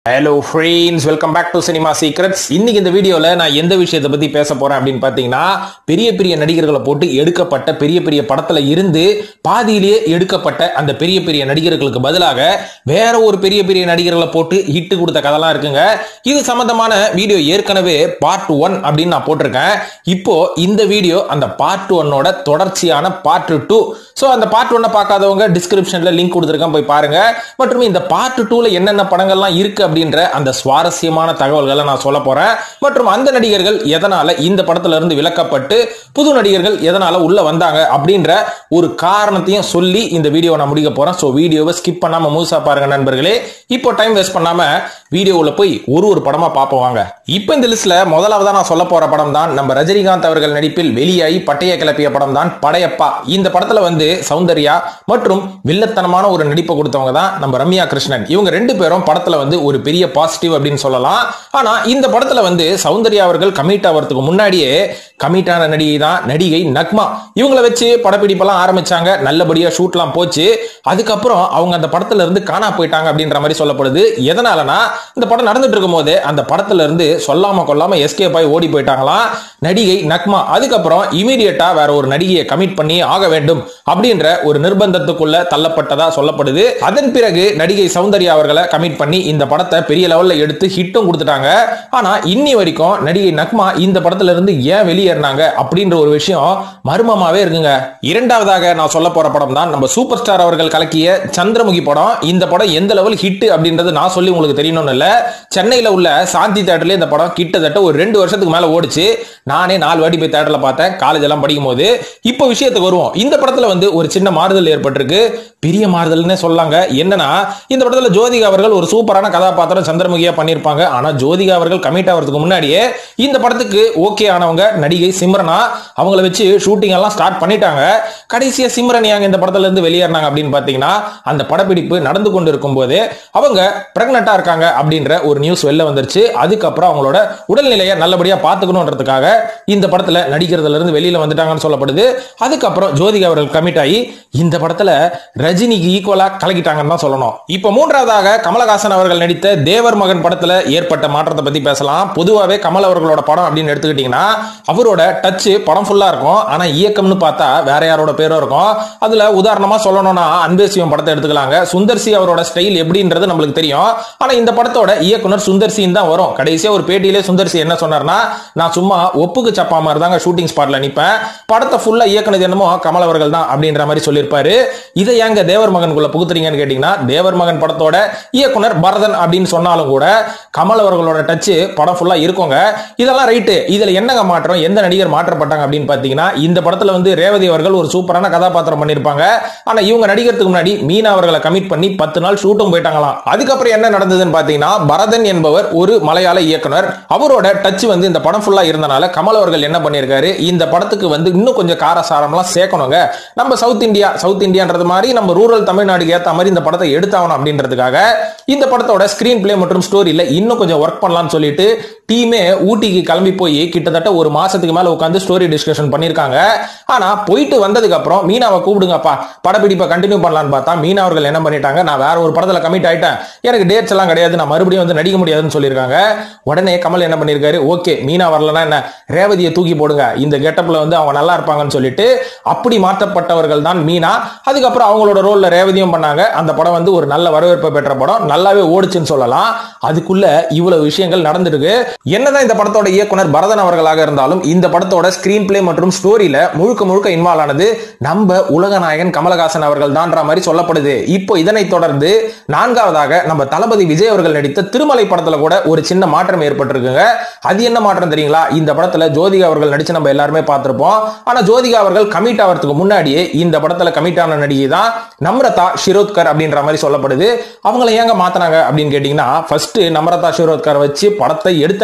hello friends welcome back to cinema secrets இன்னைக்கு இந்த வீடியோல நான் எந்த விஷயத்தை பத்தி பேச போறேன் அப்படின்னு பாத்தீங்கன்னா பெரிய பெரிய நடிகர்களை போட்டு எடுக்கப்பட்ட பெரிய பெரிய படத்துல இருந்து பாதியிலேயே எடுக்கப்பட்ட அந்த பெரிய பெரிய நடிகர்களுக்கு பதிலாக வேற ஒரு பெரிய பெரிய நடிகர்களை போட்டு ஹிட் கொடுத்த கதைலாம் இருக்குங்க இது சம்பந்தமான வீடியோ ஏற்கனவே பார்ட் ஒன் அப்படின்னு நான் போட்டிருக்கேன் இப்போ இந்த வீடியோ அந்த பார்ட் ஒன்னோட தொடர்ச்சியான பார்ட் டூ ஸோ அந்த பார்ட் ஒன்னை பார்க்காதவங்க டிஸ்கிரிப்ஷன்ல லிங்க் கொடுத்துருக்கேன் போய் பாருங்க மற்றும் இந்த பார்ட் டூல என்னென்ன படங்கள்லாம் இருக்கு அப்படின்ற அந்த சுவாரஸ்யமான தகவல்களை நான் சொல்ல போறேன் மற்றும் அந்த நடிகர்கள் எதனால இந்த படத்துல இருந்து விலக்கப்பட்டு புது நடிகர்கள் எதனால உள்ள வந்தாங்க அப்படின்ற ஒரு காரணத்தையும் சொல்லி இந்த வீடியோ நான் முடிக்க போறேன் ஸோ வீடியோவை ஸ்கிப் பண்ணாம முழுசா பாருங்க நண்பர்களே இப்போ டைம் வேஸ்ட் பண்ணாம வீடியோவுல போய் ஒரு ஒரு படமா பார்ப்போம் வாங்க இப்போ இந்த லிஸ்ட்ல முதலாவதா நான் சொல்ல போற படம் தான் நம்ம ரஜினிகாந்த் அவர்கள் நடிப்பில் வெளியாகி பட்டைய கிளப்பிய படம் தான் படையப்பா இந்த படத்துல வந்து சௌந்தர்யா மற்றும் வில்லத்தனமான ஒரு நடிப்பை கொடுத்தவங்க தான் நம்ம ரம்யா கிருஷ்ணன் இவங்க ரெண்டு பேரும் படத்துல வந்து ஒரு பெரிய பாசிட்டிவ் அப்படின்னு சொல்லலாம் ஆனா இந்த படத்துல வந்து சௌந்தர்யா அவர்கள் கமிட் ஆகிறதுக்கு முன்னாடியே கமிட்டான நடிகை தான் நடிகை நக்மா இவங்கள வச்சு படப்பிடிப்பெல்லாம் ஆரம்பிச்சாங்க நல்லபடியா ஷூட்லாம் போச்சு அதுக்கப்புறம் அவங்க அந்த படத்துல இருந்து காணா போயிட்டாங்க அப்படின்ற மாதிரி சொல்லப்படுது எதனாலனா இந்த படம் நடந்துட்டு இருக்கும் போதே அந்த படத்துல இருந்து சொல்லாம கொல்லாம எஸ்கேப் ஆகி ஓடி போயிட்டாங்களாம் நடிகை நக்மா அதுக்கப்புறம் இமீடியட்டா வேற ஒரு நடிகையை கமிட் பண்ணி ஆக வேண்டும் அப்படின்ற ஒரு நிர்பந்தத்துக்குள்ள தள்ளப்பட்டதா சொல்லப்படுது அதன் பிறகு நடிகை சௌந்தர்யா அவர்களை கமிட் பண்ணி இந்த படத்தை பெரிய லெவல்ல எடுத்து ஹிட்டும் கொடுத்துட்டாங்க ஆனா இன்னி வரைக்கும் நடிகை நக்மா இந்த படத்துல இருந்து ஏன் வெளியேறினாங்க அப்படின்ற ஒரு விஷயம் மர்மமாவே இருக்குங்க இரண்டாவதாக நான் சொல்ல போற படம் தான் நம்ம சூப்பர் ஸ்டார் அவர்கள் கலக்கிய சந்திரமுகி படம் இந்த படம் எந்த லெவல் ஹிட் அப்படின்றது நான் சொல்லி உங்களுக்கு தெரியணும்னு இல்ல சென்னையில உள்ள சாந்தி தேட்டர்ல இந்த படம் கிட்டத்தட்ட ஒரு ரெண்டு வருஷத்துக்கு மேல ஓடிச்சு நானே நாலு வாட்டி போய் தேட்டர்ல பார்த்தேன் காலேஜ் எல்லாம் படிக்கும் போது இப்போ விஷயத்துக்கு வருவோம் இந்த படத்துல வந்து ஒரு சின்ன மாறுதல் ஏற்பட்டிருக்கு பெரிய மாறுதல்னே சொல்லாங்க என்னன்னா இந்த படத்துல ஜோதிகா அவர்கள் ஒரு சூப்பரான கதாபாத்திரம் சந்திரமுகியா பண்ணியிருப்பாங்க ஆனா ஜோதிகா அவர்கள் கமிட் ஆகிறதுக்கு முன்னாடியே இந்த படத்துக்கு ஓகே ஆனவங்க நடிகை சிம்ரனா அவங்கள வச்சு ஷூட்டிங் எல்லாம் ஸ்டார்ட் பண்ணிட்டாங்க கடைசியா சிம்ரன் ஏங்க இந்த படத்துல இருந்து வெளியேறினாங்க அப்படின்னு பாத்தீங்கன்னா அந்த படப்பிடிப்பு நடந்து கொண்டு இருக்கும் போது அவங்க பிரெக்னண்டா இருக்காங்க அப்படின்ற ஒரு நியூஸ் வெளில வந்துருச்சு அதுக்கப்புறம் அவங்களோட உடல்நிலையை நல்லபடியா பாத்துக்கணுன்றதுக்காக இந்த படத்துல நடிக்கிறதுல இருந்து வெளியில வந்துட்டாங்கன்னு சொல்லப்படுது அதுக்கப்புறம் ஜோதிகா அவர்கள் கமிட் ஆகி இந்த படத்துல ரஜினிக்கு ஈக்குவலா கலக்கிட்டாங்கன்னு தான் சொல்லணும் இப்போ மூன்றாவதாக கமலஹாசன் அவர்கள் நடித்த தேவர் மகன் படத்துல ஏற்பட்ட மாற்றத்தை பத்தி பேசலாம் பொதுவாகவே கமல் அவர்களோட படம் அப்படின்னு எடுத்துக்கிட்டீங்கன்னா அவரோட டச் படம் ஃபுல்லா இருக்கும் ஆனா இயக்கம்னு பார்த்தா வேற யாரோட பேரும் இருக்கும் அதுல உதாரணமா சொல்லணும்னா அன்பேசியம் படத்தை எடுத்துக்கலாங்க சுந்தர்சி அவரோட ஸ்டைல் எப்படின்றது நம்மளுக்கு தெரியும் ஆனா இந்த படத்தோட இயக்குனர் சுந்தர்சின்னு தான் வரும் கடைசியா ஒரு பேட்டியிலே சுந்தர்சி என்ன சொன்னார்னா நான் சும்மா ஒப்புக்கு சப்பா மாதிரி தாங்க ஷூட்டிங் ஸ்பாட்ல நிப்பேன் படத்தை ஃபுல்லா இயக்குனது என்னமோ கமல் அவர்கள் தான் அப்படின்ற மாதிரி சொல்லியிருப்பாரு இதை ஏங்க தேவர் மகனுக்குள்ள புகுத்துறீங்கன்னு கேட்டீங்கன்னா தேவர் மகன் படத்தோட இயக்குனர் பரதன் அப்படின்னு சொன்னாலும் கூட கமல் அவர்களோட டச் படம் ஃபுல்லா இருக்குங்க இதெல்லாம் ரைட்டு இதுல என்னங்க மாற்றம் எந்த நடிகர் மாற்றப்பட்டாங்க அப்படின்னு பாத்தீங்கன்னா இந்த படத்துல வந்து ரேவதி அவர்கள் ஒரு சூப்பரான கதாபாத்திரம் பண்ணிருப்பாங்க ஆனா இவங்க நடிக்கிறதுக்கு முன்னாடி மீனா அவர்களை கமிட் பண்ணி பத்து நாள் ஷூட்டும் போயிட்டாங்களாம் அதுக்கப்புறம் என்ன நடந்ததுன்னு பாத்தீங்கன்னா பரதன் என்பவர் ஒரு மலையாள இயக்குனர் அவரோட டச் வந்து இந்த படம் ஃபுல்லா இருந்தனால கமல் அவர்கள் என்ன பண்ணியிருக்காரு இந்த படத்துக்கு வந்து இன்னும் கொஞ்சம் காரசாரம்லாம் சேர்க்கணுங்க நம்ம சவுத் இந்தியா சவுத் இந்தியான்றது மாதிரி நம்ம ரூரல் தமிழ்நாடுக்கு ஏத்த மாதிரி இந்த படத்தை எடுத்தாகணும் அப்படின்றதுக்காக இந்த படத்தோட ஸ்கிரீன் பிளே மற்றும் ஸ்டோரியில இன்னும் கொஞ்சம் ஒர்க் பண்ணலாம்னு சொல்லிட்டு டீமே ஊட்டிக்கு கிளம்பி போய் கிட்டத்தட்ட ஒரு மாசத்துக்கு மேல உட்காந்து ஸ்டோரி டிஸ்கஷன் பண்ணிருக்காங்க ஆனா போயிட்டு வந்ததுக்கு அப்புறம் மீனாவை கூப்பிடுங்கப்பா படப்பிடிப்பை கண்டினியூ பண்ணலாம்னு பார்த்தா மீனா அவர்கள் என்ன பண்ணிட்டாங்க நான் வேற ஒரு படத்துல கமிட் ஆயிட்டேன் எனக்கு டேட்ஸ் எல்லாம் கிடையாது நான் மறுபடியும் வந்து நடிக்க முடியாதுன்னு சொல்லியிருக்காங்க உடனே கமல் என்ன பண்ணிருக்காரு ஓகே மீனா வரலன்னா என்ன ரேவதியை தூக்கி போடுங்க இந்த கெட்டப்ல வந்து அவங்க நல்லா இருப்பாங்கன்னு சொல்லிட்டு அப்படி மாற்றப்பட்டவர்கள் தான் மீனா அதுக்கப்புறம் அவங்களோட ரோல்ல ரேவதியும் பண்ணாங்க அந்த படம் வந்து ஒரு நல்ல வரவேற்பை பெற்ற படம் நல்லாவே ஓடுச்சுன்னு சொல்லலாம் அதுக்குள்ள இவ்வளவு விஷயங்கள் நடந்திருக்கு என்னதான் இந்த படத்தோட இயக்குனர் பரதன் அவர்களாக இருந்தாலும் இந்த படத்தோட ஸ்கிரீன் பிளே மற்றும் ஸ்டோரியில முழுக்க முழுக்க இன்வால்வ் ஆனது நம்ம உலகநாயகன் கமலஹாசன் அவர்கள் தான்ற மாதிரி சொல்லப்படுது இப்போ இதனைத் தொடர்ந்து நான்காவதாக நம்ம தளபதி விஜய் அவர்கள் நடித்த திருமலை படத்துல கூட ஒரு சின்ன மாற்றம் ஏற்பட்டிருக்குங்க அது என்ன மாற்றம் தெரியுங்களா இந்த படத்துல ஜோதிகா அவர்கள் நடிச்சு நம்ம எல்லாருமே பார்த்திருப்போம் ஆனா ஜோதிகா அவர்கள் கமிட் ஆகிறதுக்கு முன்னாடியே இந்த படத்துல கமிட் ஆன நடிகை தான் நம்ரதா ஷிரோத்கர் அப்படின்ற மாதிரி சொல்லப்படுது அவங்கள ஏங்க மாத்தினாங்க அப்படின்னு கேட்டீங்கன்னா ஃபர்ஸ்ட் நம்ரதா ஷிரோத்கர் வச்சு படத்தை எடுத்தாச்சு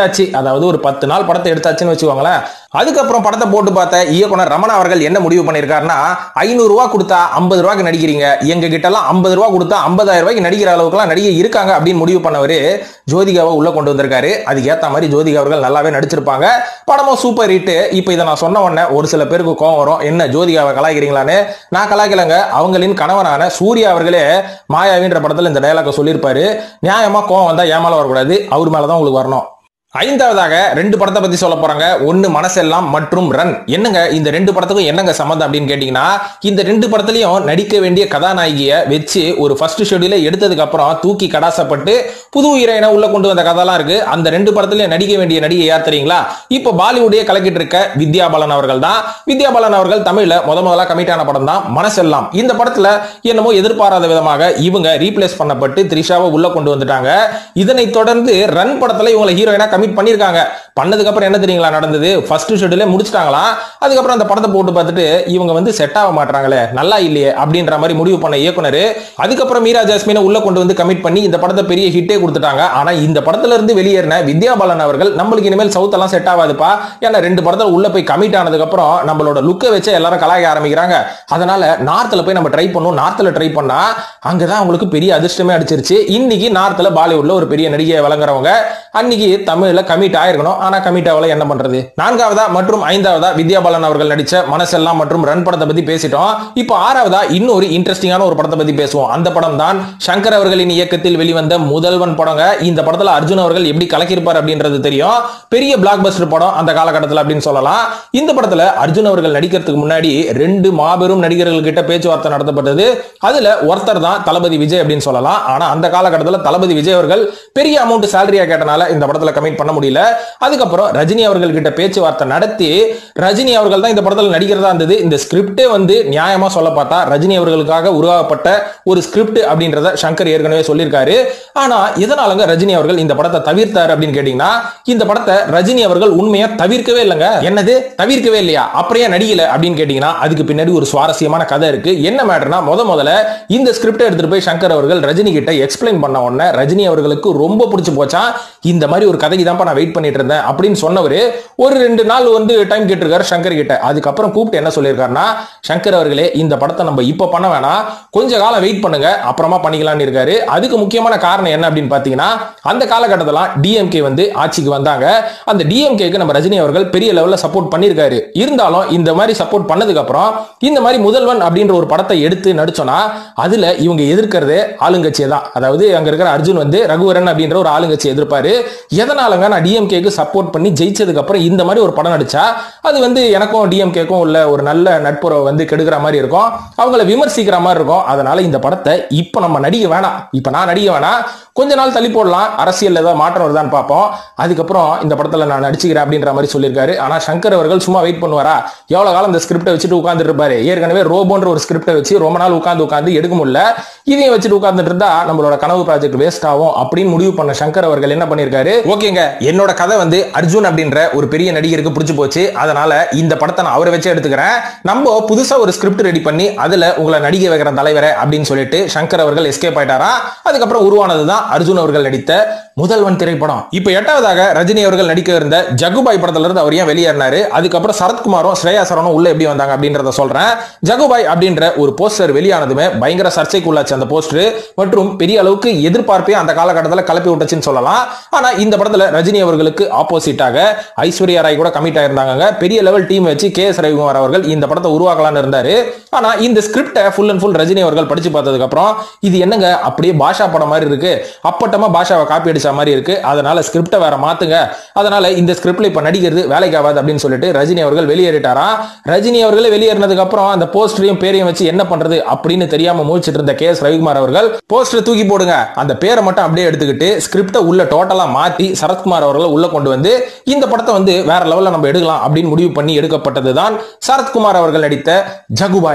எடுத்தாச்சு அதாவது ஒரு பத்து நாள் படத்தை எடுத்தாச்சுன்னு வச்சுக்கோங்களேன் அதுக்கப்புறம் படத்தை போட்டு பார்த்த இயக்குனர் ரமணா அவர்கள் என்ன முடிவு பண்ணியிருக்காருன்னா ஐநூறு ரூபா கொடுத்தா ஐம்பது ரூபாய்க்கு நடிக்கிறீங்க எங்க கிட்ட எல்லாம் ஐம்பது ரூபா கொடுத்தா ஐம்பதாயிரம் ரூபாய்க்கு நடிக்கிற அளவுக்குலாம் நடிகை இருக்காங்க அப்படின்னு முடிவு பண்ணவரு ஜோதிகாவை உள்ள கொண்டு வந்திருக்காரு அதுக்கு ஏத்த மாதிரி ஜோதிகா அவர்கள் நல்லாவே நடிச்சிருப்பாங்க படமும் சூப்பர் ஹிட் இப்போ இதை நான் சொன்ன உடனே ஒரு சில பேருக்கு கோவம் வரும் என்ன ஜோதிகாவை கலாய்க்கிறீங்களான்னு நான் கலாய்க்கலங்க அவங்களின் கணவனான சூர்யா அவர்களே மாயாவின்ற படத்துல இந்த டயலாக சொல்லியிருப்பாரு நியாயமா கோவம் வந்தா ஏமால வரக்கூடாது அவர் மேலதான் உங்களுக்கு வரணும் ஐந்தாவதாக ரெண்டு படத்தை பத்தி சொல்ல போறாங்க ஒன்னு மனசெல்லாம் மற்றும் ரன் என்னங்க இந்த ரெண்டு படத்துக்கும் என்னங்க சம்மந்தம் அப்படின்னு கேட்டீங்கன்னா இந்த ரெண்டு படத்துலயும் நடிக்க வேண்டிய கதாநாயகிய வச்சு ஒரு ஃபர்ஸ்ட் ஷெடியூல எடுத்ததுக்கு அப்புறம் தூக்கி கடாசப்பட்டு புது ஹீரோயினை உள்ள கொண்டு வந்த கதைலாம் இருக்கு அந்த ரெண்டு படத்துலயும் நடிக்க வேண்டிய நடிகை யார் தெரியுங்களா இப்போ பாலிவுட்டே கலக்கிட்டு இருக்க வித்யா பாலன் அவர்கள் தான் வித்யா பாலன் அவர்கள் தமிழ்ல முத முதலா கமிட் ஆன படம் தான் மனசெல்லாம் இந்த படத்துல என்னமோ எதிர்பாராத விதமாக இவங்க ரீப்ளேஸ் பண்ணப்பட்டு த்ரிஷாவை உள்ள கொண்டு வந்துட்டாங்க இதனை தொடர்ந்து ரன் படத்துல இவங்களை ஹீரோயினா கமிட் பண்ணிருக்காங்க பண்ணதுக்கு அப்புறம் என்ன தெரியுங்களா நடந்தது ஃபர்ஸ்ட் ஷெட்யூலே முடிச்சிட்டாங்களாம் அதுக்கப்புறம் அந்த படத்தை போட்டு பார்த்துட்டு இவங்க வந்து செட் ஆக மாட்டாங்களே நல்லா இல்லையே அப்படின்ற மாதிரி முடிவு பண்ண இயக்குனர் அதுக்கப்புறம் மீரா ஜாஸ்மினை உள்ள கொண்டு வந்து கமிட் பண்ணி இந்த படத்தை பெரிய ஹிட்டே கொடுத்துட்டாங்க ஆனா இந்த படத்துல இருந்து வெளியேறின வித்யா பாலன் அவர்கள் நம்மளுக்கு இனிமேல் சவுத் எல்லாம் செட் ஆகாதுப்பா ஏன்னா ரெண்டு படத்துல உள்ள போய் கமிட் ஆனதுக்கு அப்புறம் நம்மளோட லுக்கை வச்சு எல்லாரும் கலாய்க்க ஆரம்பிக்கிறாங்க அதனால நார்த்ல போய் நம்ம ட்ரை பண்ணும் நார்த்ல ட்ரை பண்ணா அங்கதான் அவங்களுக்கு பெரிய அதிர்ஷ்டமே அடிச்சிருச்சு இன்னைக்கு நார்த்ல பாலிவுட்ல ஒரு பெரிய நடிகையை வழங்குறவங்க அன்னைக்கு தமிழ்ல கமிட் ஆயிருக்கணும் ஆனா கமிட் ஆகல என்ன பண்றது நான்காவதா மற்றும் ஐந்தாவதா வித்யா பாலன் அவர்கள் நடிச்ச மனசெல்லாம் மற்றும் ரன் படத்தை பத்தி பேசிட்டோம் இப்போ ஆறாவதா இன்னொரு இன்ட்ரெஸ்டிங்கான ஒரு படத்தை பத்தி பேசுவோம் அந்த படம் தான் சங்கர் அவர்களின் இயக்கத்தில் வெளிவந்த முதல்வன் படங்க இந்த படத்துல அர்ஜுன் அவர்கள் எப்படி கலக்கியிருப்பார் அப்படின்றது தெரியும் பெரிய பிளாக் பஸ்டர் படம் அந்த காலகட்டத்தில் அப்படின்னு சொல்லலாம் இந்த படத்துல அர்ஜுன் அவர்கள் நடிக்கிறதுக்கு முன்னாடி ரெண்டு மாபெரும் நடிகர்கள் கிட்ட பேச்சுவார்த்தை நடத்தப்பட்டது அதுல ஒருத்தர் தான் தளபதி விஜய் அப்படின்னு சொல்லலாம் ஆனா அந்த காலகட்டத்தில் தளபதி விஜய் அவர்கள் பெரிய அமௌண்ட் சேலரியா கேட்டனால இந்த படத்துல கமிட் பண்ண முடியல அதுக்கப்புறம் ரஜினி அவர்கள் கிட்ட பேச்சுவார்த்தை நடத்தி ரஜினி அவர்கள் தான் இந்த படத்துல நடிக்கிறதா இருந்தது இந்த ஸ்கிரிப்டே வந்து நியாயமா சொல்ல பார்த்தா ரஜினி அவர்களுக்காக உருவாக்கப்பட்ட ஒரு ஸ்கிரிப்ட் அப்படின்றத சங்கர் ஏற்கனவே சொல்லியிருக்காரு ஆனா எதனாலங்க ரஜினி அவர்கள் இந்த படத்தை தவிர்த்தாரு அப்படின்னு கேட்டீங்கன்னா இந்த படத்தை ரஜினி அவர்கள் உண்மையா தவிர்க்கவே இல்லைங்க என்னது தவிர்க்கவே இல்லையா அப்படியே நடிக்கல அப்படின்னு கேட்டீங்கன்னா அதுக்கு பின்னாடி ஒரு சுவாரஸ்யமான கதை இருக்கு என்ன மேட்டர்னா முத முதல்ல இந்த ஸ்கிரிப்டை எடுத்துட்டு போய் சங்கர் அவர்கள் ரஜினி கிட்ட எக்ஸ்பிளைன் பண்ண உடனே ரஜினி அவர்களுக்கு ரொம்ப பிடிச்சு போச்சா இந்த மாதிரி ஒரு கதைக்கு தான்ப்பா நான் வெயிட் பண்ணிட்டு இருந்தேன் அப்படின்னு சொன்னவரு ஒரு ரெண்டு நாள் வந்து டைம் கேட்டிருக்காரு சங்கர் கிட்ட அதுக்கப்புறம் கூப்பிட்டு என்ன சொல்லியிருக்காருன்னா சங்கர் அவர்களே இந்த படத்தை நம்ம இப்ப பண்ண வேணாம் கொஞ்ச காலம் வெயிட் பண்ணுங்க அப்புறமா பண்ணிக்கலாம்னு இருக்காரு அதுக்கு முக்கியமான காரணம் என்ன அப்படின்னு பாத்தீங்கன்னா அந்த காலகட்டத்தில் டிஎம்கே வந்து ஆட்சிக்கு வந்தாங்க அந்த டிஎம்கேக்கு நம்ம ரஜினி அவர்கள் பெரிய லெவல்ல சப்போர்ட் பண்ணியிருக்காரு இருந்தாலும் இந்த மாதிரி சப்போர்ட் பண்ணதுக்கு அப்புறம் இந்த மாதிரி முதல்வன் அப்படின்ற ஒரு படத்தை எடுத்து நடிச்சோம்னா அதுல இவங்க எதிர்க்கிறது ஆளுங்கட்சியை தான் அதாவது அங்க இருக்கிற அர்ஜுன் வந்து ரகுவரன் அப்படின்ற ஒரு ஆளுங்கட்சி எதிர்ப்பாரு எதனாலங்க நான் டிஎம்கேக்கு சப்போர்ட் பண்ணி ஜெயிச்சதுக்கு அப்புறம் இந்த மாதிரி ஒரு படம் நடிச்சா அது வந்து எனக்கும் டிஎம்கேக்கும் உள்ள ஒரு நல்ல நட்புறவை வந்து கெடுக்கிற மாதிரி இருக்கும் அவங்கள விமர்சிக்கிற மாதிரி இருக்கும் அதனால இந்த படத்தை இப்ப நம்ம நடிக்க வேணாம் இப்ப நான் நடிக்க வேணாம் கொஞ்ச நாள் தள்ளி போடலாம் அரசியல் ஏதாவது மாற்றம் வருதான்னு பார்ப்போம் அதுக்கப்புறம் இந்த படத்துல நான் நடிச்சுக்கிறேன் அப்படின்ற மாதிரி சொல்லியிருக்காரு ஆனா சங்கர் அவர்கள் சும்மா வெயிட் பண்ணுவாரா எவ்வளவு காலம் இந்த ஸ்கிரிப்டை வச்சுட்டு உட்கார்ந்துட்டு இருப்பாரு ஏற்கனவே ரோபோன்ற ஒரு ஸ்கிரிப்டை வச்சு ரொம்ப நாள் உட்காந்து உட்காந்து எடுக்க முடியல இதையும் வச்சுட்டு உட்கார்ந்துட்டு இருந்தா நம்மளோட கனவு ப்ராஜெக்ட் வேஸ்ட் ஆகும் அப்படின்னு முடிவு பண்ண சங்கர் அவர்கள் என்ன பண்ணிருக்காரு ஓகேங்க என்னோட கதை வந்து அர்ஜுன் அப்படின்ற ஒரு பெரிய நடிகருக்கு பிடிச்சு போச்சு அதனால இந்த படத்தை நான் அவரை வச்சு எடுத்துக்கிறேன் நம்ம புதுசா ஒரு ஸ்கிரிப்ட் ரெடி பண்ணி அதுல உங்களை நடிக்க வைக்கிற தலைவரை அப்படின்னு சொல்லிட்டு சங்கர் அவர்கள் எஸ்கேப் ஆயிட்டாரா அதுக்கப்புறம் உருவானதுதான் அர்ஜுன் அவர்கள் நடித்த முதல்வன் திரைப்படம் இப்ப எட்டாவதாக ரஜினி அவர்கள் நடிக்க இருந்த ஜகுபாய் படத்துல இருந்து அவர் ஏன் வெளியேறினாரு அதுக்கப்புறம் சரத்குமாரும் ஸ்ரேயா சரவணும் உள்ள எப்படி வந்தாங்க அப்படின்றத சொல்றேன் ஜகுபாய் அப்படின்ற ஒரு போஸ்டர் வெளியானதுமே பயங்கர சர்ச்சைக்குள்ளாச்சு அந்த போஸ்டர் மற்றும் பெரிய அளவுக்கு எதிர்பார்ப்பே அந்த காலகட்டத்தில் கலப்பி விட்டுச்சுன்னு சொல்லலாம் ஆனா இந்த படத்துல ரஜினி அவர்களுக்கு ஆப்போசிட்டாக ஐஸ்வர்யா ராய் கூட கமிட் ஆயிருந்தாங்க பெரிய லெவல் டீம் வச்சு கே எஸ் ரவிக்குமார் அவர்கள் இந்த படத்தை உருவாக்கலாம்னு இருந்தாரு ஆனா இந்த ஸ்கிரிப்டை ஃபுல் அண்ட் ஃபுல் ரஜினி அவர்கள் படிச்சு பார்த்ததுக்கு அப்புறம் இது என்னங்க அப்படியே பாஷா படம் மாதிரி இருக்கு அப்பட்டமா பாஷாவை காப்பி அடிச்ச மாதிரி இருக்கு அதனால ஸ்கிரிப்டை வேற மாத்துங்க அதனால இந்த ஸ்கிரிப்ட்ல இப்ப நடிக்கிறது வேலைக்கு ஆகாது அப்படின்னு சொல்லிட்டு ரஜினி அவர்கள் வெளியேறிட்டாராம் ரஜினி அவர்களே வெளியேறினதுக்கு அப்புறம் அந்த போஸ்டரையும் பேரையும் வச்சு என்ன பண்றது அப்படின்னு தெரியாம முழிச்சிட்டு இருந்த கே எஸ் ரவிக்குமார் அவர்கள் போஸ்டர் தூக்கி போடுங்க அந்த பேரை மட்டும் அப்படியே எடுத்துக்கிட்டு ஸ்கிரிப்டை உள்ள டோட்டலா மாத்தி சரத்குமார் அவர்களை உள்ள கொண்டு வந்து இந்த படத்தை வந்து வேற லெவல்ல நம்ம எடுக்கலாம் அப்படின்னு முடிவு பண்ணி எடுக்கப்பட்டதுதான் சரத்குமார் அவர்கள் நடித்த ஜகுபாய்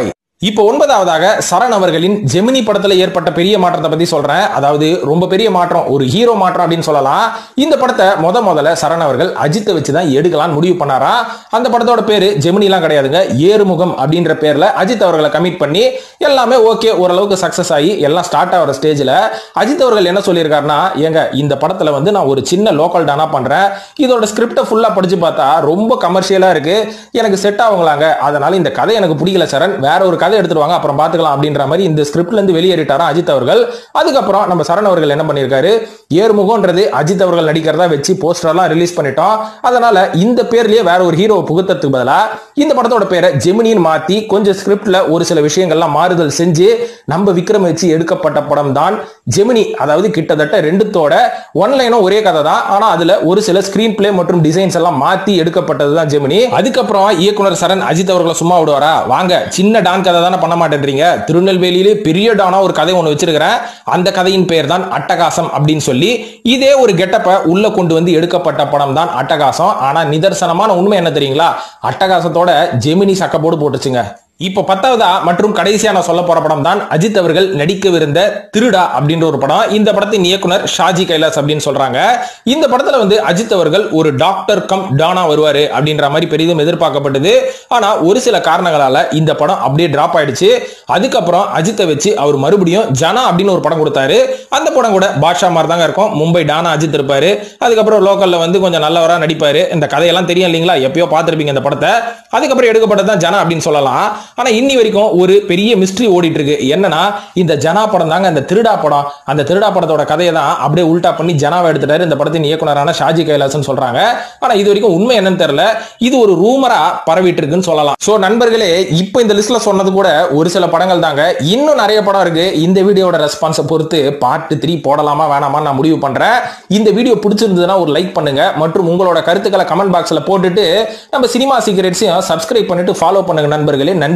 இப்போ ஒன்பதாவதாக சரண் அவர்களின் ஜெமினி படத்துல ஏற்பட்ட பெரிய மாற்றத்தை பத்தி சொல்றேன் அதாவது ரொம்ப பெரிய மாற்றம் ஒரு ஹீரோ மாற்றம் அப்படின்னு சொல்லலாம் இந்த படத்தை முத முதல்ல சரண் அவர்கள் அஜித்தை வச்சு தான் எடுக்கலாம்னு முடிவு பண்ணாரா அந்த படத்தோட பேரு ஜெமினிலாம் கிடையாதுங்க ஏறுமுகம் அப்படின்ற பேர்ல அஜித் அவர்களை கமிட் பண்ணி எல்லாமே ஓகே ஓரளவுக்கு சக்சஸ் ஆகி எல்லாம் ஸ்டார்ட் ஆகிற ஸ்டேஜ்ல அஜித் அவர்கள் என்ன சொல்லியிருக்காருன்னா ஏங்க இந்த படத்துல வந்து நான் ஒரு சின்ன லோக்கல் டானா பண்றேன் இதோட ஸ்கிரிப்டை ஃபுல்லா படிச்சு பார்த்தா ரொம்ப கமர்ஷியலா இருக்கு எனக்கு செட் ஆகுங்களாங்க அதனால இந்த கதை எனக்கு பிடிக்கல சரண் வேற ஒரு கதை எடுத்துட்டு வாங்க அப்புறம் பாத்துக்கலாம் அப்படின்ற மாதிரி இந்த ஸ்கிரிப்ட்ல இருந்து வெளியேறிட்டாரா அஜித் அவர்கள் அதுக்கப்புறம் நம்ம சரண் அவர்கள் என்ன பண்ணியிருக்காரு ஏர்முகம்ன்றது அஜித் அவர்கள் நடிக்கிறதா வச்சு போஸ்டர்லாம் ரிலீஸ் பண்ணிட்டோம் அதனால இந்த பேர்லயே வேற ஒரு ஹீரோ புகுத்தத்துக்கு பதிலா இந்த படத்தோட பேரை ஜெமினின்னு மாத்தி கொஞ்சம் ஸ்கிரிப்ட்ல ஒரு சில விஷயங்கள்லாம் மாறுதல் செஞ்சு நம்ம விக்ரம் வச்சு எடுக்கப்பட்ட படம் தான் ஜெமினி அதாவது கிட்டத்தட்ட ரெண்டுத்தோட ஒன்லைனும் ஒரே கதை தான் ஆனா அதுல ஒரு சில ஸ்கிரீன் பிளே மற்றும் டிசைன்ஸ் எல்லாம் மாத்தி எடுக்கப்பட்டது தான் ஜெமினி அதுக்கப்புறம் இயக்குனர் சரண் அஜித் அவர்களை சும்மா விடுவாரா வாங்க சின்ன டான் கதை தானே பண்ண மாட்டேன்றீங்க திருநெல்வேலியிலே பெரிய டானா ஒரு கதை ஒன்று வச்சிருக்கிறேன் அந்த கதையின் பெயர் தான் அட்டகாசம் அப்படின்னு சொல்லி இதே ஒரு கெட்டப்பை உள்ள கொண்டு வந்து எடுக்கப்பட்ட படம் தான் அட்டகாசம் ஆனா நிதர்சனமான உண்மை என்ன தெரியுங்களா அட்டகாசத்தோட ஜெமினி சக்கப்போடு போட்டுச்சுங்க இப்போ பத்தாவதா மற்றும் கடைசியா நான் சொல்ல போற படம் தான் அஜித் அவர்கள் நடிக்கவிருந்த திருடா அப்படின்ற ஒரு படம் இந்த படத்தின் இயக்குனர் ஷாஜி கைலாஸ் அப்படின்னு சொல்றாங்க இந்த படத்துல வந்து அஜித் அவர்கள் ஒரு டாக்டர் கம் டானா வருவாரு அப்படின்ற மாதிரி பெரிதும் எதிர்பார்க்கப்பட்டது ஆனா ஒரு சில காரணங்களால இந்த படம் அப்படியே டிராப் ஆயிடுச்சு அதுக்கப்புறம் அஜித்தை வச்சு அவர் மறுபடியும் ஜனா அப்படின்னு ஒரு படம் கொடுத்தாரு அந்த படம் கூட பாஷா மாதிரி தாங்க இருக்கும் மும்பை டானா அஜித் இருப்பாரு அதுக்கப்புறம் லோக்கல்ல வந்து கொஞ்சம் நல்லவரா நடிப்பாரு இந்த கதையெல்லாம் தெரியும் இல்லைங்களா எப்பயோ பார்த்திருப்பீங்க இந்த படத்தை அதுக்கப்புறம் எடுக்கப்பட்டது தான் ஜனா அப்படின்னு சொல்லலாம் ஆனா இன்னி வரைக்கும் ஒரு பெரிய மிஸ்ட்ரி ஓடிட்டு இருக்கு என்னன்னா இந்த ஜனா படம் தாங்க அந்த திருடா படம் அந்த திருடா படத்தோட கதையை தான் அப்படியே உல்டா பண்ணி ஜனாவை எடுத்துட்டாரு இந்த படத்தின் இயக்குனரான ஷாஜி கைலாசன் சொல்றாங்க ஆனா இது வரைக்கும் உண்மை என்னன்னு தெரியல இது ஒரு ரூமரா பரவிட்டு இருக்குன்னு சொல்லலாம் சோ நண்பர்களே இப்போ இந்த லிஸ்ட்ல சொன்னது கூட ஒரு சில படங்கள் தாங்க இன்னும் நிறைய படம் இருக்கு இந்த வீடியோட ரெஸ்பான்ஸை பொறுத்து பார்ட் த்ரீ போடலாமா வேணாமா நான் முடிவு பண்றேன் இந்த வீடியோ பிடிச்சிருந்ததுன்னா ஒரு லைக் பண்ணுங்க மற்றும் உங்களோட கருத்துக்களை கமெண்ட் பாக்ஸ்ல போட்டுட்டு நம்ம சினிமா சீக்கிரட்ஸையும் சப்ஸ்கிரைப் பண்ணிட்டு ஃபாலோ பண்ணுங்க நண்பர்களே நன்றி